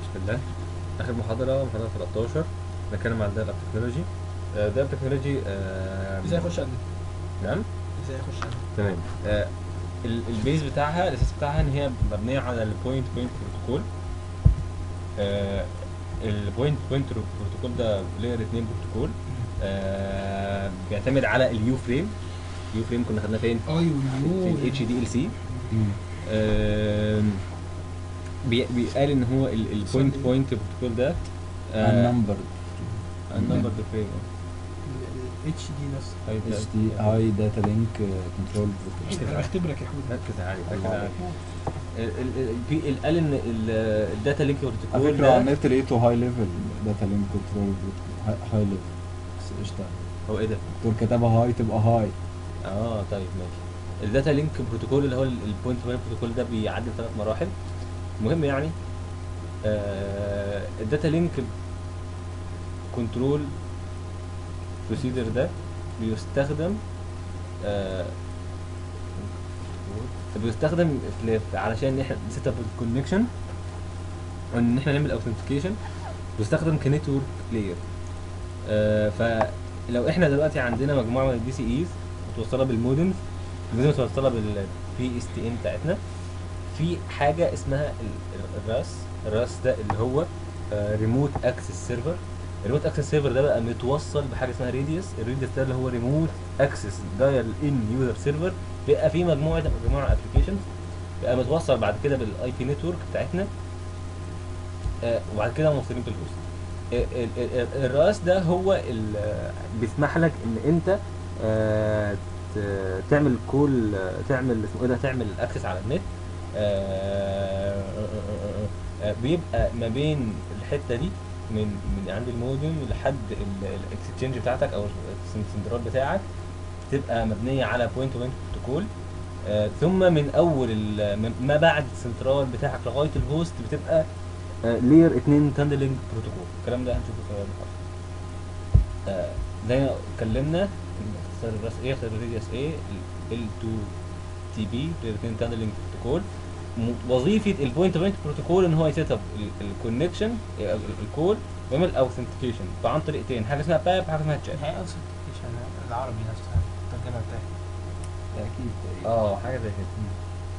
بسم الله اخر محاضره محاضره 13 نتكلم عن داتا تكنولوجي داتا تكنولوجي ازاي اخش ادمن نعم ازاي اخش ادمن تمام آه، ال- البيز بتاعها الاساس بتاعها ان هي مبنيه على البوينت بوينت بروتوكول البوينت بوينت بروتوكول ده لاير 2 بروتوكول آه، بيعتمد على اليو فريم اليو فريم كنا خدناه فين؟ اي في واليو الاتش دي ال سي بيقال ان هو البوينت بوينت بروتوكول ده النمبر النمبر فريم الاتش دي بس اتش دي هاي داتا لينك كنترول انا اختبرك يا حود ركز عادي ركز عادي ال- ال- ال- في- ال- قال ان ال- الداتا لينك على بروتوكول فكره على ده النت لقيته هاي ليفل داتا لينك كنترول هاي ليفل بس قشطه هو ايه ده؟ الدكتور كتبها هاي تبقى هاي اه طيب ماشي الداتا لينك بروتوكول اللي هو البوينت بوينت بروتوكول ده بيعدي بثلاث مراحل المهم يعني آه الداتا لينك كنترول بروسيدر ده بيستخدم آه بيستخدم في في- علشان احنا نسيت اب الكونكشن وان احنا نعمل اوثنتيكيشن بيستخدم كنتورك لاير آه فلو احنا دلوقتي عندنا مجموعه من الدي سي ايز متوصله بالمودمز المودمز متوصله بالبي اس تي ان بتاعتنا في حاجه اسمها ال- ال- الراس الراس ده اللي هو ريموت اكسس سيرفر الريموت اكسس سيرفر ده بقى متوصل بحاجه اسمها ريديوس الريديوس ده اللي هو ريموت اكسس دايل ان يوزر سيرفر بيبقى فيه مجموعه مجموعه ابلكيشنز بقى متوصل بعد كده بالاي بي نتورك بتاعتنا آه، وبعد كده موصلين بالهوست ال- ال- ال- الراس ده هو ال- بيسمح لك ان انت آه، ت- تعمل كول تعمل اسمه ايه ده تعمل اكسس على النت آه، آه، بيبقى ما بين الحته دي من من عند المودم لحد الاكسشينج بتاعتك او السنترال بتاعك تبقى مبنيه على بوينت تو بوينت بروتوكول آه، ثم من اول ال- من- ما بعد السنترال بتاعك لغايه الهوست بتبقى لير 2 تاندلنج بروتوكول الكلام ده هنشوفه في المحاضره آه، زي ما اتكلمنا إن اختصار الراس ايه اختصار الريديوس ايه ال 2 تي بي لير 2 تاندلنج بروتوكول م- وظيفه البوينت بوينت بروتوكول ان هو يسيت اب الكونكشن الكول ويعمل اوثنتيكيشن عن طريقتين حاجه اسمها باب حاجه اسمها تشات هي اوثنتيكيشن العربي نفسها الترجمه بتاعتها اكيد اه حاجه زي كده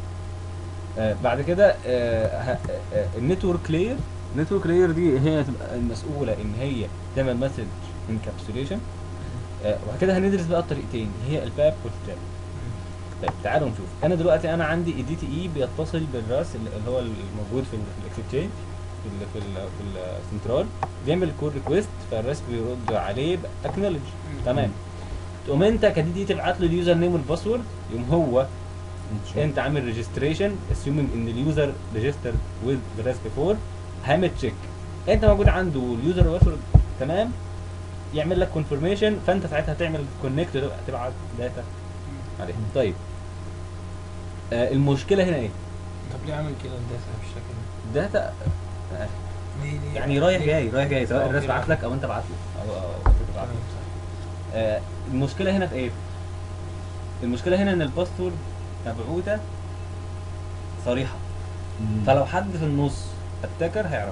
آه بعد كده آه ه- آه النتورك لاير النتورك لاير دي هي تبقى المسؤوله ان هي تعمل مسج انكابسوليشن آه وبعد كده هندرس بقى الطريقتين هي الباب والتاب طيب تعالوا نشوف انا دلوقتي انا عندي الدي تي اي بيتصل بالراس اللي اللي هو الموجود في الاكسشينج في ال في ال في السنترال بيعمل كول ريكويست فالراس بيرد عليه باكنولج تمام تقوم انت كدي دي تبعت له اليوزر نيم والباسورد يقوم هو انت عامل ريجستريشن اسيومينج ان اليوزر ريجستر ويز ذا راس بيفور هعمل تشيك انت موجود عنده اليوزر والباسورد تمام يعمل لك كونفirmation فانت ساعتها تعمل كونكت تبعت داتا عليه طيب آه المشكله هنا ايه؟ طب ليه عامل كده الداتا بالشكل ده؟ داتا آه ليه ليه يعني رايح جاي رايح جاي سواء اه، الناس كده. بعت لك او انت بعت له او او أو انت بعت تمام، له صح. آه المشكله هنا في ايه؟ المشكله هنا ان الباسورد مبعوثه صريحه فلو حد في النص اتاكر هيعرف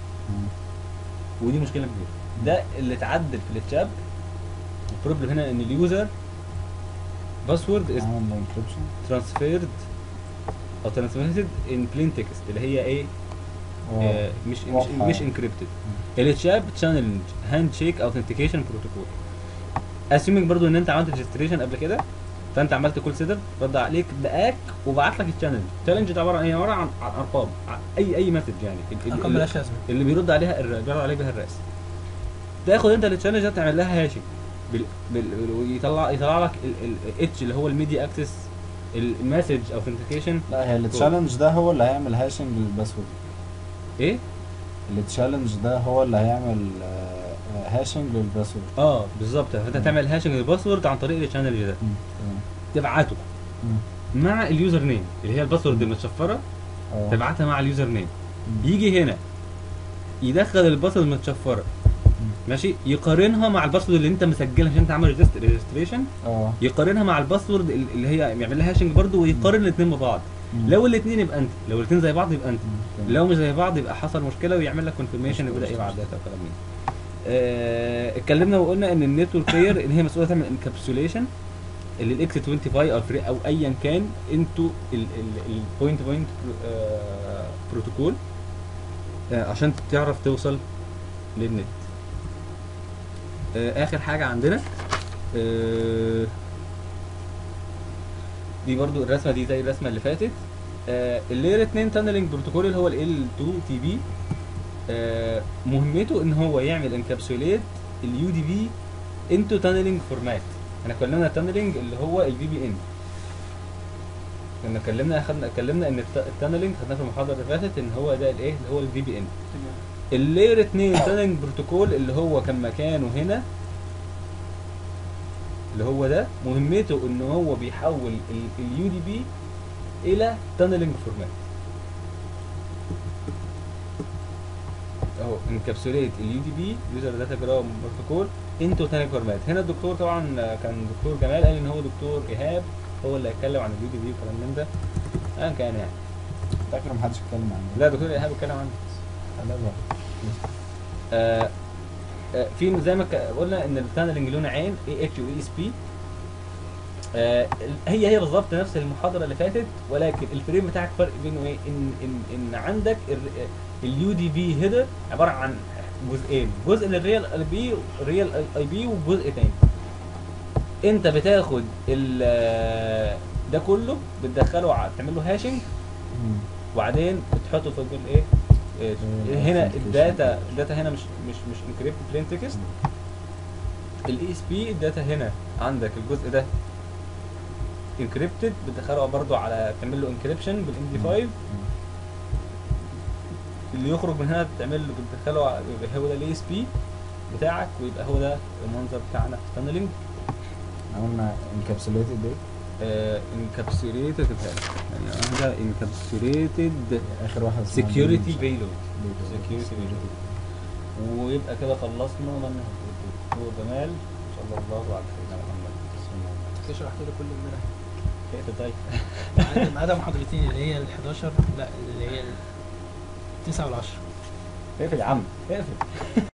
ودي مشكله كبيره ده اللي اتعدل في التشاب البروبلم هنا ان اليوزر باسورد از عمل انكربشن ترانسفيرد او ترانسميتد ان بلين تكست اللي هي ايه آه مش مش واضحة مش يعني. انكريبتد التشاب تشانل هاند شيك اوثنتيكيشن بروتوكول اسيومينج برضو ان انت عملت ريجستريشن قبل كده فانت عملت كول سيت اب رد عليك باك وبعت لك التشالنج التشالنج ده عباره عن ايه عباره عن عن ارقام عن اي اي مسج يعني ال- ال- ارقام مالهاش لازمه اللي بيرد عليها الر- بيرد عليه بها الراس تاخد انت التشالنج ده تعمل لها هاشنج بال... بال... ويطلع يطلع لك الاتش اللي هو الميديا اكسس المسج اوثنتيكيشن لا هي التشالنج ده هو اللي هيعمل هاشنج للباسورد ايه التشالنج ده هو اللي هيعمل آه، آه، هاشنج للباسورد اه بالظبط فانت تعمل هاشنج للباسورد عن طريق التشانل ده مم. تمام. تبعته مم. مع اليوزر نيم اللي هي الباسورد المتشفره اه. تبعتها مع اليوزر نيم مم. يجي هنا يدخل الباسورد المتشفره ماشي يقارنها مع الباسورد اللي انت مسجلها عشان انت عامل ريجستريشن اه يقارنها مع الباسورد اللي هي يعمل لها هاشنج برضه ويقارن الاثنين ببعض مم. لو الاثنين يبقى انت لو الاثنين زي بعض يبقى انت تمام. لو مش زي بعض يبقى حصل مشكله ويعمل لك كونفirmation مشكلة، ويبدا مشكلة. يبعت داتا وكلام من ده. آه، اتكلمنا وقلنا ان النتورك لاير ان هي مسؤوله تعمل انكابسوليشن اللي الاكس 25 او فري او ايا كان انتو البوينت بوينت بروتوكول عشان تعرف توصل للنت آه، اخر حاجه عندنا آه، دي برضو الرسمه دي زي الرسمه اللي فاتت آه، اللاير 2 تانلينج بروتوكول اللي هو ال L2 تي بي مهمته ان هو يعمل انكابسوليت اليو دي بي انتو تانلينج فورمات احنا اتكلمنا التانلينج اللي هو الفي بي ان لما اتكلمنا اخدنا اتكلمنا ان الت- التانلينج خدناه في المحاضره اللي فاتت ان هو ده الايه اللي هو الفي بي ان اللاير 2 تانلينج بروتوكول اللي هو كان مكانه هنا اللي هو ده مهمته ان هو بيحول اليو دي بي الى تانلينج فورمات اهو انكابسوليت اليو دي بي يوزر داتا جرام بروتوكول انتو تانلينج فورمات هنا الدكتور طبعا كان دكتور جمال قال ان هو دكتور ايهاب هو اللي هيتكلم عن اليو دي بي والكلام من ده ايا كان يعني فاكر محدش اتكلم عن ده لا دكتور ايهاب اتكلم عنه لا بقى. آه آه في زي ما ك- قلنا ان التانلنج له نوعين اي اتش واي اس بي هي هي بالظبط نفس المحاضره اللي فاتت ولكن الفريم بتاعك فرق بينه ايه ان ان ان عندك اليو دي بي هيدر عباره عن جزئين جزء للريال اي بي ريال اي بي وجزء تاني انت بتاخد ال- ده كله بتدخله ع- تعمل له هاشنج مم. وبعدين بتحطه في الجزء ايه إيه، زي هنا authentication. الداتا الداتا هنا مش مش مش انكريبت بلين تكست الاي اس بي الداتا هنا عندك الجزء ده انكريبتد بتدخله برضو على تعمل له انكريبشن بالام دي 5 اللي يخرج من هنا تعمل له بتدخله على- يبقى هو ده الاي اس بي بتاعك ويبقى هو ده المنظر بتاعنا في التانلينج قلنا انكابسوليتد ايه انكابسوليتد يعني ده انكابسوليتد اخر واحد اسمها سكيورتي Linux. بيلود Linux. security payload. ويبقى كده خلصنا منهج الدكتور جمال صلى الله على سيدنا محمد تشرح كده كل المنهج كيف طيب ما عدا- ما عدا محاضرتين اللي هي ال 11 لا اللي هي ال 9 وال 10 اقفل يا عم اقفل